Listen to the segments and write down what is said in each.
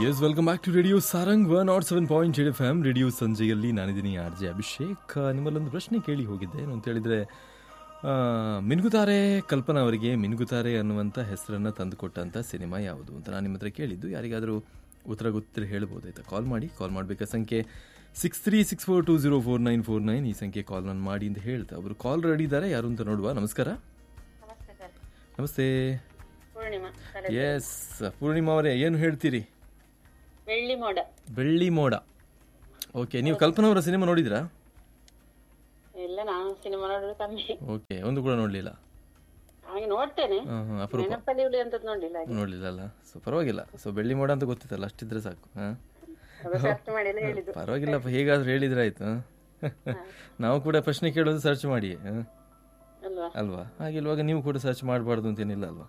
S welcome back to radio Sarang one nought seven point eight F M radio ಸಂಜೆಯಲ್ಲಿ ನಾನಿದ್ದೀನಿ R J Abhishek ಆ, ನಿಮ್ಮಲ್ಲೊಂದು ಪ್ರಶ್ನೆ ಕೇಳಿ ಹೋಗಿದ್ದೆ ಏನು ಅಂತ ಹೇಳಿದ್ರೆ ಆ, ಮಿನುಗುತಾರೆ ಕಲ್ಪನಾ ಅವರಿಗೆ ಮಿನುಗುತಾರೆ ಅನ್ನುವಂಥ ಹೆಸರನ್ನು ತಂದುಕೊಟ್ಟಂಥ ಸಿನಿಮಾ ಯಾವುದು ಅಂತ ನಾನು ನಿಮ್ಮ ಹತ್ರ ಕೇಳಿದ್ದು ಯಾರಿಗಾದರೂ ಉತ್ತರ ಗೊತ್ತಿದ್ರೆ ಹೇಳ್ಬೋದಾಯ್ತಾ ಕಾಲ್ ಮಾಡಿ ಕಾಲ್ ಮಾಡಬೇಕಾ ಸಂಖ್ಯೆ six three six four two zero four nine four nine ಈ ಸಂಖ್ಯೆ ಕಾಲ್ ನಾನು ಮಾಡಿ ಅಂತ ಹೇಳ್ತಾ ಅವರು ಕಾಲ್ ರೆಡಿ ಇದ್ದಾರೆ ಯಾರು ಅಂತ ನೋಡುವ ನಮಸ್ಕಾರ ನಮಸ್ತೆ ಸರ್ ನಮಸ್ತೆ ಪೂರ್ಣಿಮಾ ಸರ್ ಎಸ್ ಪೂರ್ಣಿಮಾ ಅವರೇ ಏನು ಹೇಳ್ತೀರಿ ಬೆಳ್ಳಿ ಮೋಡ ಬೆಳ್ಳಿ ಮೋಡ ಓಕೆ ನೀವು ಕಲ್ಪನಾ ಅವರ ಸಿನಿಮಾ ನೋಡಿದ್ರಾ ಇಲ್ಲ ನಾನು ಸಿನಿಮಾ ನೋಡೋದು ಕಮ್ಮಿ ಓಕೆ ಒಂದು ಕೂಡ ನೋಡಲಿಲ್ಲ ಹಾಗೆ ನೋಡ್ತೇನೆ ಹಾಂ ಹಾಂ ಅಪರೂಪ ನೆನಪಲ್ಲಿ ಉಳಿ ಅಂತ ನೋಡಿಲ್ಲ ಹಾಗೆ ನೋಡಲಿಲ್ಲ ಅಲ್ಲ ಸೊ ಪರವಾಗಿಲ್ಲ ಸೊ ಬೆಳ್ಳಿ ಮೋಡ ಅಂತ ಗೊತ್ತಿತ್ತಲ್ಲ ಅಷ್ಟಿದ್ರೆ ಸಾಕು ಹಾಂ ಅದು ಸರ್ಚ್ ಮಾಡಿಲ್ಲ ಹೇಳಿದ್ದು ಪರವಾಗಿಲ್ಲಪ್ಪ ಹೇಗಾದ್ರೂ ಹೇಳಿದ್ರೆ ಆಯ್ತು ಹಾಂ? ನಾವು ಕೂಡ ಪ್ರಶ್ನೆ ಕೇಳೋದು ಸರ್ಚ್ ಮಾಡಿ ಹಾಂ? ಅಲ್ವಾ ಅಲ್ವಾ ಹಾಗಿಲ್ವಾಗ ನೀವು ಕೂಡ ಸರ್ಚ್ ಮಾಡಬಾರ್ದು ಅಂತೇನಿಲ್ಲ ಅಲ್ವಾ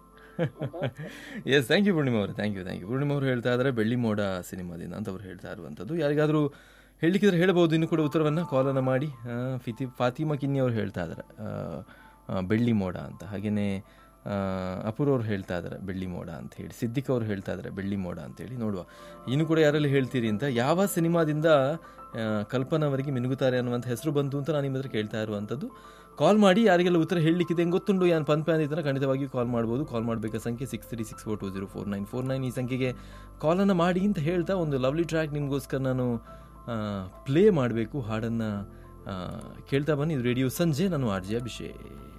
ಎಸ್ ಥ್ಯಾಂಕ್ ಯು ಪೂರ್ಣಿಮಾ ಅವರು thank you thank you Poornima ಅವರು ಹೇಳ್ತಾ ಇದ್ದಾರೆ ಬೆಳ್ಳಿ ಮೋಡ ಸಿನಿಮಾದಿಂದ ಅಂತ ಅವ್ರು ಹೇಳ್ತಾ ಇರುವಂಥದ್ದು ಯಾರಿಗಾದರೂ ಹೇಳಲಿಕ್ಕಿದ್ರೆ ಹೇಳ್ಬೋದು ಇನ್ನು ಕೂಡ ಉತ್ತರವನ್ನು ಕಾಲನ್ನು ಮಾಡಿ ಆ, ಫಿತಿ ಫಾತಿಮಾ ಕಿನ್ನಿ ಅವರು ಹೇಳ್ತಾ ಇದ್ದಾರೆ ಆ, ಆ, ಬೆಳ್ಳಿ ಮೋಡ ಅಂತ ಹಾಗೆಯೇ ಅಪೂರ್ ಅವ್ರು ಹೇಳ್ತಾ ಇದ್ದಾರೆ ಬೆಳ್ಳಿ ಮೋಡ ಅಂತ ಹೇಳಿ ಸಿದ್ದಿಕ್ ಅವರು ಹೇಳ್ತಾ ಇದ್ದಾರೆ ಬೆಳ್ಳಿ ಮೋಡ ಅಂತ ಹೇಳಿ ನೋಡುವ ಇನ್ನು ಕೂಡ ಯಾರಲ್ಲಿ ಹೇಳ್ತೀರಿ ಅಂತ ಯಾವ ಸಿನಿಮಾದಿಂದ ಆ, ಕಲ್ಪನಾ ಅವರಿಗೆ ಮಿನುಗುತ್ತಾರೆ ಅನ್ನುವಂಥ ಹೆಸರು ಬಂತು ಅಂತ ನಾನು ನಿಮ್ಮ ಹತ್ರ ಕೇಳ್ತಾ ಇರುವಂಥದ್ದು ಕಾಲ್ ಮಾಡಿ ಯಾರಿಗೆಲ್ಲ ಉತ್ತರ ಹೇಳಲಿಕ್ಕಿದೆ ಹೆಂಗೆ ಗೊತ್ತುಂಡು ಯಾನ್ ಪನ್ಪೆ ಅಂದಿದ್ರೆ ಖಂಡಿತವಾಗಿಯೂ ಕಾಲ್ ಮಾಡ್ಬೋದು ಕಾಲ್ ಮಾಡಬೇಕಾದ ಸಂಖ್ಯೆ six three six four two zero four nine four nine ಈ ಸಂಖ್ಯೆಗೆ ಕಾಲನ್ನು ಮಾಡಿ ಅಂತ ಹೇಳ್ತಾ ಒಂದು ಲವ್ಲಿ ಟ್ರ್ಯಾಕ್ ನಿಮಗೋಸ್ಕರ ನಾನು ಪ್ಲೇ ಮಾಡಬೇಕು ಹಾಡನ್ನು ಕೇಳ್ತಾ ಬನ್ನಿ ಇದು ರೇಡಿಯೋ ಸಂಜೆ ನಾನು ಆರ್ ಜೆ ಅಭಿಷೇಕ್